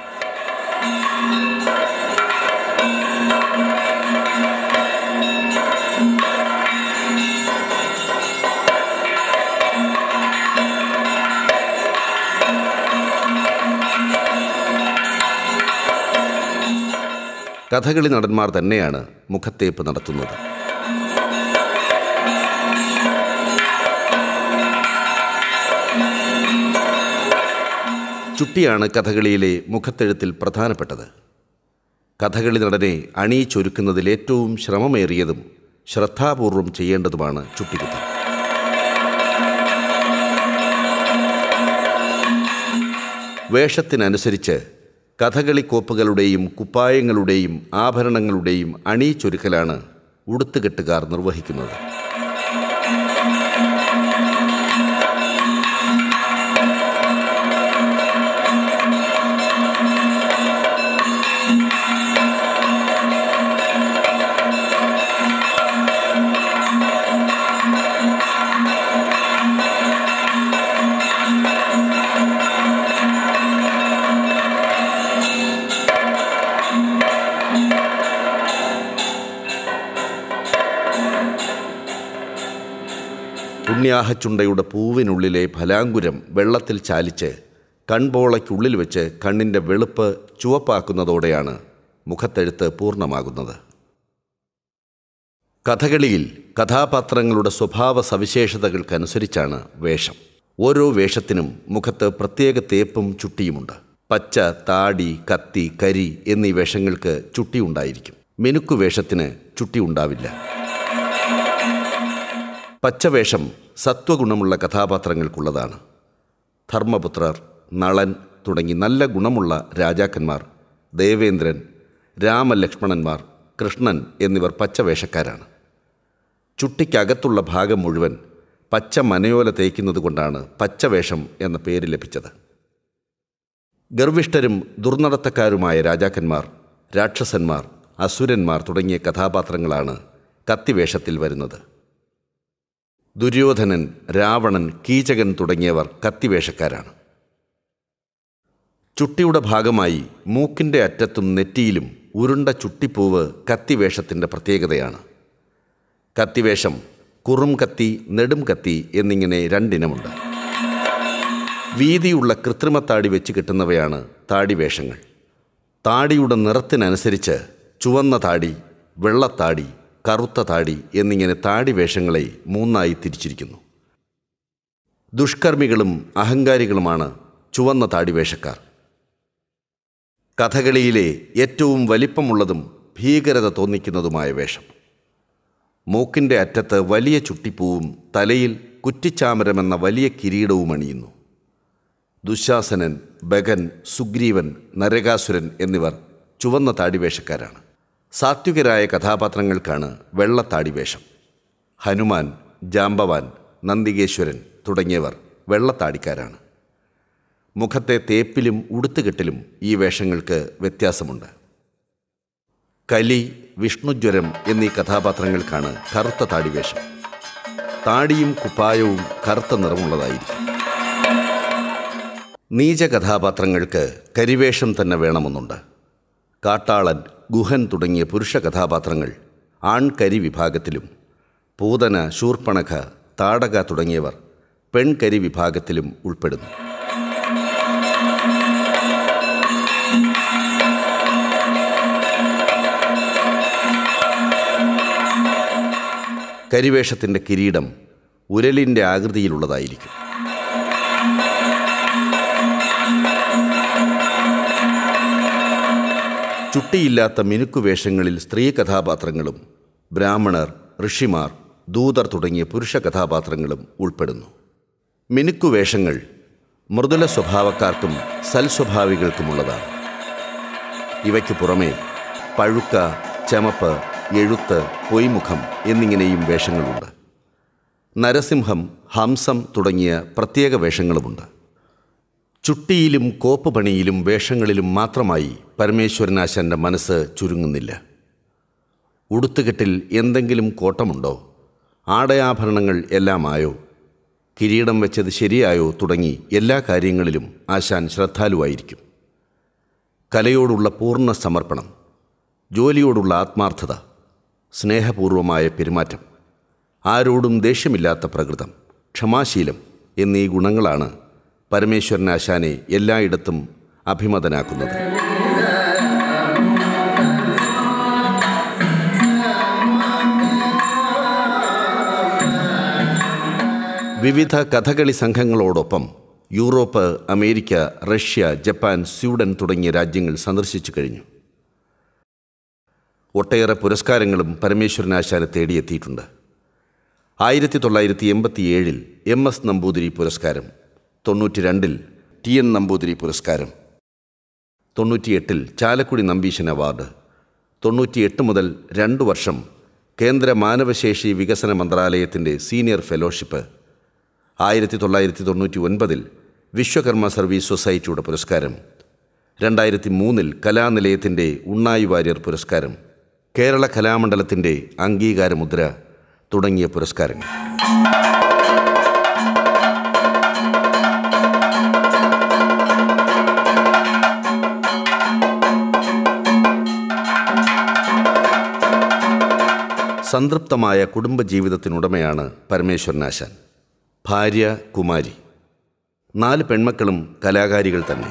കഥകളി നടന്മാർ തന്നെയാണ് മുഖത്തേപ്പ് നടത്തുന്നത് ചുട്ടിയാണ് കഥകളിയിലെ മുഖത്തെഴുത്തിൽ പ്രധാനപ്പെട്ടത് കഥകളി നടനെ അണിയിച്ചൊരുക്കുന്നതിൽ ഏറ്റവും ശ്രമമേറിയതും ശ്രദ്ധാപൂർവം ചെയ്യേണ്ടതുമാണ് ചുട്ടികുത്ത് വേഷത്തിനനുസരിച്ച് കഥകളി കോപ്പുകളുടെയും കുപ്പായങ്ങളുടെയും ആഭരണങ്ങളുടെയും അണിയിച്ചൊരുക്കലാണ് ഉടുത്തുകെട്ടുകാർ നിർവഹിക്കുന്നത് പുണ്യാഹച്ചുണ്ടയുടെ പൂവിനുള്ളിലെ ഫലാങ്കുരം വെള്ളത്തിൽ ചാലിച്ച് കൺപോളയ്ക്കുള്ളിൽ വെച്ച് കണ്ണിൻ്റെ വെളുപ്പ് ചുവപ്പാക്കുന്നതോടെയാണ് മുഖത്തെഴുത്ത് പൂർണ്ണമാകുന്നത് കഥകളിയിൽ കഥാപാത്രങ്ങളുടെ സ്വഭാവ സവിശേഷതകൾക്കനുസരിച്ചാണ് വേഷം ഓരോ വേഷത്തിനും മുഖത്ത് പ്രത്യേക തേപ്പും ചുട്ടിയുമുണ്ട് പച്ച താടി കത്തി കരി എന്നീ വേഷങ്ങൾക്ക് ചുട്ടി ഉണ്ടായിരിക്കും മിനുക്കു വേഷത്തിന് ചുട്ടി ഉണ്ടാവില്ല പച്ചവേഷം സത്വഗുണമുള്ള കഥാപാത്രങ്ങൾക്കുള്ളതാണ് ധർമ്മപുത്രർ നളൻ തുടങ്ങി നല്ല ഗുണമുള്ള രാജാക്കന്മാർ ദേവേന്ദ്രൻ രാമലക്ഷ്മണന്മാർ കൃഷ്ണൻ എന്നിവർ പച്ചവേഷക്കാരാണ് ചുട്ടിക്കകത്തുള്ള ഭാഗം മുഴുവൻ പച്ച മനയോല തേക്കുന്നത് കൊണ്ടാണ് പച്ചവേഷം എന്ന പേര് ലഭിച്ചത് ഗർവിഷ്ഠരും ദുർനടത്തക്കാരുമായ രാജാക്കന്മാർ രാക്ഷസന്മാർ അസുരന്മാർ തുടങ്ങിയ കഥാപാത്രങ്ങളാണ് കത്തിവേഷത്തിൽ വരുന്നത് ദുര്യോധനൻ രാവണൻ കീചകൻ തുടങ്ങിയവർ കത്തിവേഷക്കാരാണ് ചുട്ടിയുടെ ഭാഗമായി മൂക്കിൻ്റെ അറ്റത്തും നെറ്റിയിലും ഉരുണ്ട ചുട്ടിപ്പൂവ് കത്തിവേഷത്തിൻ്റെ പ്രത്യേകതയാണ് കത്തിവേഷം കുറും കത്തി നെടും കത്തി എന്നിങ്ങനെ രണ്ടിനമുണ്ട് വീതിയുള്ള കൃത്രിമ താടി വെച്ച് കിട്ടുന്നവയാണ് താടിവേഷങ്ങൾ താടിയുടെ നിറത്തിനനുസരിച്ച് ചുവന്ന താടി വെള്ളത്താടി കറുത്ത താടി എന്നിങ്ങനെ താടി വേഷങ്ങളെ മൂന്നായി തിരിച്ചിരിക്കുന്നു ദുഷ്കർമ്മികളും അഹങ്കാരികളുമാണ് ചുവന്ന താടിവേഷക്കാർ കഥകളിയിലെ ഏറ്റവും വലിപ്പമുള്ളതും ഭീകരത തോന്നിക്കുന്നതുമായ വേഷം മൂക്കിൻ്റെ അറ്റത്ത് വലിയ ചുട്ടിപ്പൂവും തലയിൽ കുറ്റിച്ചാമരമെന്ന വലിയ കിരീടവും അണിയുന്നു ദുശാസനൻ ബഗൻ സുഗ്രീവൻ നരകാസുരൻ എന്നിവർ ചുവന്ന താടിവേഷക്കാരാണ് സാത്വികരായ കഥാപാത്രങ്ങൾക്കാണ് വെള്ള താടിവേഷം ഹനുമാൻ ജാമ്പവാൻ നന്ദികേശ്വരൻ തുടങ്ങിയവർ വെള്ളത്താടിക്കാരാണ് മുഖത്തെ തേപ്പിലും ഉടുത്തുകെട്ടിലും ഈ വേഷങ്ങൾക്ക് വ്യത്യാസമുണ്ട് കലി വിഷ്ണുജ്വരം എന്നീ കഥാപാത്രങ്ങൾക്കാണ് കറുത്ത താടിവേഷം താടിയും കുപ്പായവും കറുത്ത നിറമുള്ളതായിരിക്കും നീച കഥാപാത്രങ്ങൾക്ക് കരിവേഷം തന്നെ വേണമെന്നുണ്ട് കാട്ടാളൻ ഗുഹൻ തുടങ്ങിയ പുരുഷ കഥാപാത്രങ്ങൾ ആൺകരി വിഭാഗത്തിലും പൂതന ശൂർപ്പണഖ താടക തുടങ്ങിയവർ പെൺകരി വിഭാഗത്തിലും ഉൾപ്പെടുന്നു കരിവേഷത്തിൻ്റെ കിരീടം ഉരലിൻ്റെ ആകൃതിയിലുള്ളതായിരിക്കും ചുട്ടിയില്ലാത്ത മിനുക്കുവേഷങ്ങളിൽ സ്ത്രീ കഥാപാത്രങ്ങളും ബ്രാഹ്മണർ ഋഷിമാർ ദൂതർ തുടങ്ങിയ പുരുഷ കഥാപാത്രങ്ങളും ഉൾപ്പെടുന്നു മിനുക്കുവേഷങ്ങൾ മൃദുല സ്വഭാവക്കാർക്കും സൽസ്വഭാവികൾക്കുമുള്ളതാണ് ഇവയ്ക്ക് പുറമേ പഴുക്ക ചമപ്പ് എഴുത്ത് പൊയ്മുഖം എന്നിങ്ങനെയും വേഷങ്ങളുണ്ട് നരസിംഹം ഹംസം തുടങ്ങിയ പ്രത്യേക വേഷങ്ങളുമുണ്ട് ചുട്ടിയിലും കോപ്പ് പണിയിലും വേഷങ്ങളിലും മാത്രമായി പരമേശ്വരനാശാൻ്റെ മനസ്സ് ചുരുങ്ങുന്നില്ല ഉടുത്തുകെട്ടിൽ എന്തെങ്കിലും കോട്ടമുണ്ടോ ആടയാഭരണങ്ങൾ എല്ലാമായോ കിരീടം വെച്ചത് ശരിയായോ തുടങ്ങി എല്ലാ കാര്യങ്ങളിലും ആശാൻ ശ്രദ്ധാലുവായിരിക്കും കലയോടുള്ള പൂർണ്ണ സമർപ്പണം ജോലിയോടുള്ള ആത്മാർത്ഥത സ്നേഹപൂർവമായ പെരുമാറ്റം ആരോടും ദേഷ്യമില്ലാത്ത പ്രകൃതം ക്ഷമാശീലം എന്നീ ഗുണങ്ങളാണ് പരമേശ്വരൻ ആശാനെ എല്ലായിടത്തും അഭിമതനാക്കുന്നത് വിവിധ കഥകളി സംഘങ്ങളോടൊപ്പം Europe America Russia Japan Sweden തുടങ്ങിയ രാജ്യങ്ങൾ സന്ദർശിച്ചു കഴിഞ്ഞു ഒട്ടേറെ പുരസ്കാരങ്ങളും പരമേശ്വരനാശാനെ തേടിയെത്തിയിട്ടുണ്ട് ആയിരത്തി തൊള്ളായിരത്തി എൺപത്തി ഏഴിൽ എം എസ് നമ്പൂതിരി പുരസ്കാരം തൊണ്ണൂറ്റി രണ്ടിൽ ടി എൻ നമ്പൂതിരി പുരസ്കാരം തൊണ്ണൂറ്റിയെട്ടിൽ ചാലക്കുടി നമ്പീശൻ അവാർഡ് തൊണ്ണൂറ്റിയെട്ട് മുതൽ രണ്ടു വർഷം കേന്ദ്ര മാനവശേഷി വികസന മന്ത്രാലയത്തിൻ്റെ സീനിയർ ഫെലോഷിപ്പ് ആയിരത്തി തൊള്ളായിരത്തി തൊണ്ണൂറ്റി ഒൻപതിൽ വിശ്വകർമ്മ സർവീസ് സൊസൈറ്റിയുടെ പുരസ്കാരം രണ്ടായിരത്തി മൂന്നിൽ കലാനിലയത്തിൻ്റെ ഉണ്ണായി വാര്യർ പുരസ്കാരം കേരള കലാമണ്ഡലത്തിൻ്റെ അംഗീകാരമുദ്ര തുടങ്ങിയ പുരസ്കാരങ്ങൾ സംതൃപ്തമായ കുടുംബജീവിതത്തിനുടമയാണ് പരമേശ്വരനാശാൻ ഭാര്യ കുമാരി നാല് പെൺമക്കളും കലാകാരികൾ തന്നെ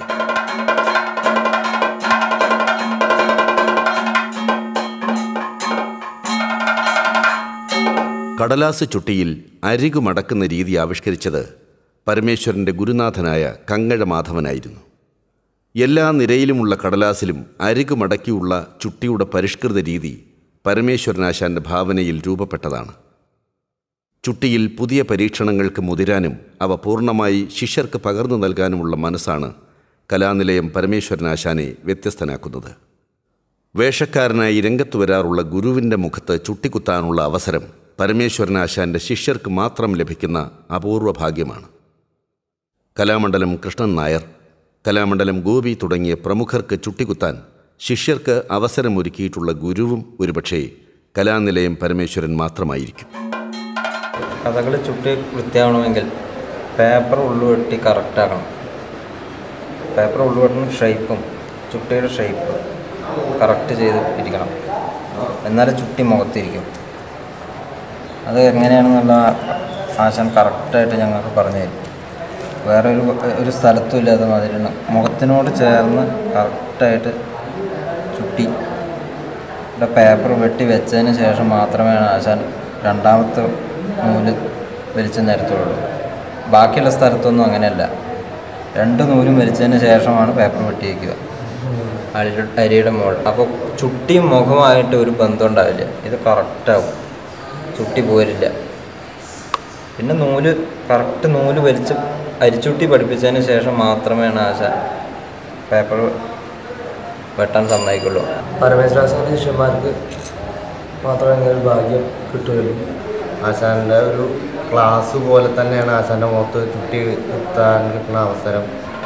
കടലാസ് ചുട്ടിയിൽ അരികു മടക്കുന്ന രീതി ആവിഷ്കരിച്ചത് പരമേശ്വരൻ്റെ ഗുരുനാഥനായ കങ്ങഴ മാധവനായിരുന്നു എല്ലാ നിരയിലുമുള്ള കടലാസിലും അരികു മടക്കിയുള്ള ചുട്ടിയുടെ പരിഷ്കൃത രീതി പരമേശ്വരനാശാന്റെ ഭാവനയിൽ രൂപപ്പെട്ടതാണ് ചുട്ടിയിൽ പുതിയ പരീക്ഷണങ്ങൾക്ക് മുതിരാനും അവ പൂർണ്ണമായി ശിഷ്യർക്ക് പകർന്നു നൽകാനുമുള്ള മനസ്സാണ് കലാനിലയം പരമേശ്വരനാശാനെ വ്യത്യസ്തനാക്കുന്നത് വേഷക്കാരനായി രംഗത്ത് വരാറുള്ള ഗുരുവിൻ്റെ മുഖത്ത് ചുട്ടിക്കുത്താനുള്ള അവസരം പരമേശ്വരനാശാന്റെ ശിഷ്യർക്ക് മാത്രം ലഭിക്കുന്ന അപൂർവ ഭാഗ്യമാണ് കലാമണ്ഡലം കൃഷ്ണൻ നായർ കലാമണ്ഡലം ഗോപി തുടങ്ങിയ പ്രമുഖർക്ക് ചുട്ടിക്കുത്താൻ ശിഷ്യർക്ക് അവസരമൊരുക്കിയിട്ടുള്ള ഗുരുവും ഒരുപക്ഷേ കലാനിലയം പരമേശ്വരൻ മാത്രമായിരിക്കും കഥകളി ചുട്ടി വൃത്തിയാവണമെങ്കിൽ പേപ്പർ ഉള്ളുവെട്ടി കറക്റ്റ് ആക്കണം പേപ്പർ ഉള്ളുവെട്ടുന്ന ഷേപ്പും ചുട്ടിയുടെ ഷേപ്പ് കറക്റ്റ് ചെയ്ത് ഇരിക്കണം എന്നാലേ ചുട്ടി മുഖത്തിരിക്കും അത് എങ്ങനെയാണെന്നുള്ള ആശാൻ കറക്റ്റായിട്ട് ഞങ്ങൾക്ക് പറഞ്ഞു തരും വേറെ ഒരു ഒരു സ്ഥലത്തും ഇല്ലാത്ത മാതിരിയാണ് മുഖത്തിനോട് ചേർന്ന് കറക്റ്റായിട്ട് ചുട്ടി ഇവിടെ പേപ്പർ വെട്ടി വെച്ചതിന് ശേഷം മാത്രമേ ആശാൻ രണ്ടാമത്തെ നൂല് വലിച്ചു നിരത്തുള്ളൂ ബാക്കിയുള്ള സ്ഥലത്തൊന്നും അങ്ങനെയല്ല രണ്ട് നൂലും വലിച്ചതിന് ശേഷമാണ് പേപ്പർ വെട്ടി വയ്ക്കുക അരി അരിയുടെ മുകളിൽ അപ്പോൾ ചുട്ടിയും മുഖമായിട്ട് ഒരു ബന്ധം ഉണ്ടാവില്ല ഇത് കറക്റ്റാവും ചുട്ടി പോരില്ല പിന്നെ നൂല് കറക്റ്റ് നൂല് വലിച്ച് അരിച്ചുട്ടി പഠിപ്പിച്ചതിന് ശേഷം മാത്രമേ ആശ പേപ്പർ വെട്ടാൻ സമ്മതിക്കുള്ളൂ പരമേശ്വരാശാന്റെ ശിഷ്യന്മാർക്ക് മാത്രമേ ഇങ്ങനെ ഒരു ഭാഗ്യം കിട്ടുകയുള്ളൂ ആശാന്റെ ഒരു ക്ലാസ് പോലെ തന്നെയാണ് ആശാന്റെ മുഖത്ത് ചുട്ടി കുത്താൻ കിട്ടുന്ന അവസരം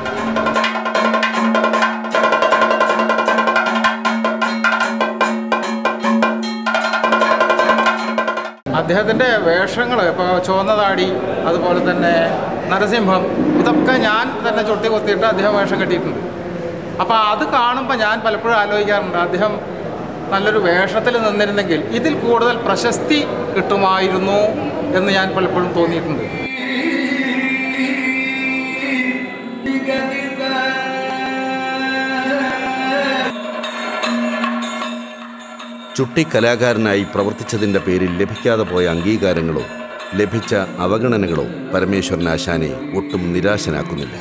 അദ്ദേഹത്തിൻ്റെ വേഷങ്ങൾ ഇപ്പോൾ ചുവന്ന താടി അതുപോലെ തന്നെ നരസിംഹം ഇതൊക്കെ ഞാൻ തന്നെ ചുട്ടി കൊത്തിയിട്ട് അദ്ദേഹം വേഷം കെട്ടിയിട്ടുണ്ട് അപ്പോൾ അത് കാണുമ്പോൾ ഞാൻ പലപ്പോഴും ആലോചിക്കാറുണ്ട് അദ്ദേഹം നല്ലൊരു വേഷത്തിൽ നിന്നിരുന്നെങ്കിൽ ഇതിൽ കൂടുതൽ പ്രശസ്തി കിട്ടുമായിരുന്നു എന്ന് ഞാൻ പലപ്പോഴും തോന്നിയിട്ടുണ്ട് ചുട്ടി കലാകാരനായി പ്രവർത്തിച്ചതിൻ്റെ പേരിൽ ലഭിക്കാതെ പോയ അംഗീകാരങ്ങളോ ലഭിച്ച അവഗണനകളോ പരമേശ്വരൻ ആശാനെ ഒട്ടും നിരാശനാക്കുന്നില്ല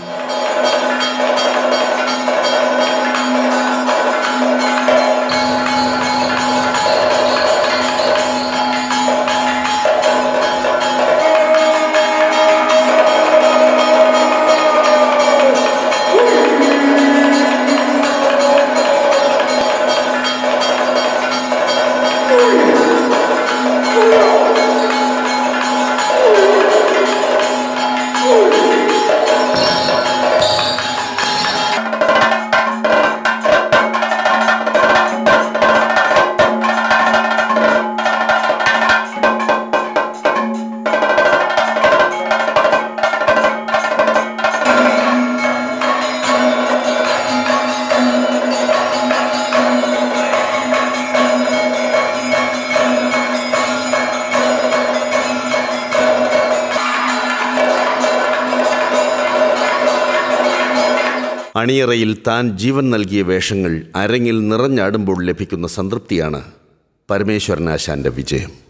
അണിയറയിൽ താൻ ജീവൻ നൽകിയ വേഷങ്ങൾ അരങ്ങിൽ നിറഞ്ഞാടുമ്പോൾ ലഭിക്കുന്ന സംതൃപ്തിയാണ് പരമേശ്വരനാശാന്റെ വിജയം